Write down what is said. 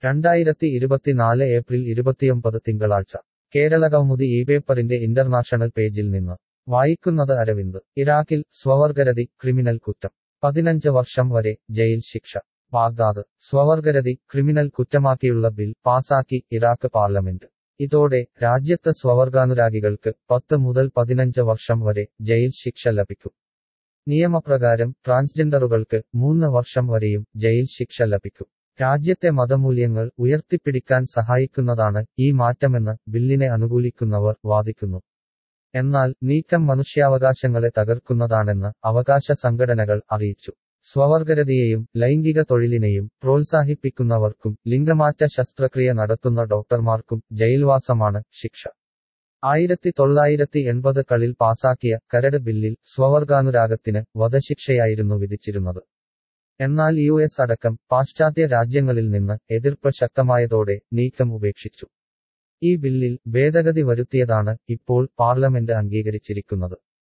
രണ്ടായിരത്തി ഇരുപത്തിനാല് ഏപ്രിൽ ഇരുപത്തിയൊമ്പത് തിങ്കളാഴ്ച കേരളകൗമുദി ഈ പേപ്പറിന്റെ ഇന്റർനാഷണൽ പേജിൽ നിന്ന് വായിക്കുന്നത് അരവിന്ദ് ഇറാഖിൽ സ്വവർഗരതി ക്രിമിനൽ കുറ്റം പതിനഞ്ച് വർഷം വരെ ജയിൽ ശിക്ഷ ബാഗ്ദാദ് സ്വവർഗരതി ക്രിമിനൽ കുറ്റമാക്കിയുള്ള ബിൽ പാസാക്കി ഇറാഖ് പാർലമെന്റ് ഇതോടെ രാജ്യത്ത് സ്വവർഗാനുരാഗികൾക്ക് പത്ത് മുതൽ പതിനഞ്ച് വർഷം വരെ ജയിൽ ശിക്ഷ ലഭിക്കും നിയമപ്രകാരം ട്രാൻസ്ജെൻഡറുകൾക്ക് മൂന്ന് വർഷം വരെയും ജയിൽ ശിക്ഷ ലഭിക്കും രാജ്യത്തെ മതമൂല്യങ്ങൾ ഉയർത്തിപ്പിടിക്കാൻ സഹായിക്കുന്നതാണ് ഈ മാറ്റമെന്ന് ബില്ലിനെ അനുകൂലിക്കുന്നവർ വാദിക്കുന്നു എന്നാൽ നീക്കം മനുഷ്യാവകാശങ്ങളെ തകർക്കുന്നതാണെന്ന് അവകാശ സംഘടനകൾ അറിയിച്ചു സ്വവർഗരതിയെയും ലൈംഗിക തൊഴിലിനെയും പ്രോത്സാഹിപ്പിക്കുന്നവർക്കും ലിംഗമാറ്റ ശസ്ത്രക്രിയ നടത്തുന്ന ഡോക്ടർമാർക്കും ജയിൽവാസമാണ് ശിക്ഷ ആയിരത്തി തൊള്ളായിരത്തി എൺപത് കളിൽ പാസാക്കിയ കരട് ബില്ലിൽ സ്വവർഗാനുരാഗത്തിന് വധശിക്ഷയായിരുന്നു വിധിച്ചിരുന്നത് എന്നാൽ യു എസ് അടക്കം പാശ്ചാത്യ രാജ്യങ്ങളിൽ നിന്ന് എതിർപ്പ് ശക്തമായതോടെ നീക്കം ഉപേക്ഷിച്ചു ഈ ബില്ലിൽ ഭേദഗതി വരുത്തിയതാണ് ഇപ്പോൾ പാർലമെന്റ് അംഗീകരിച്ചിരിക്കുന്നത്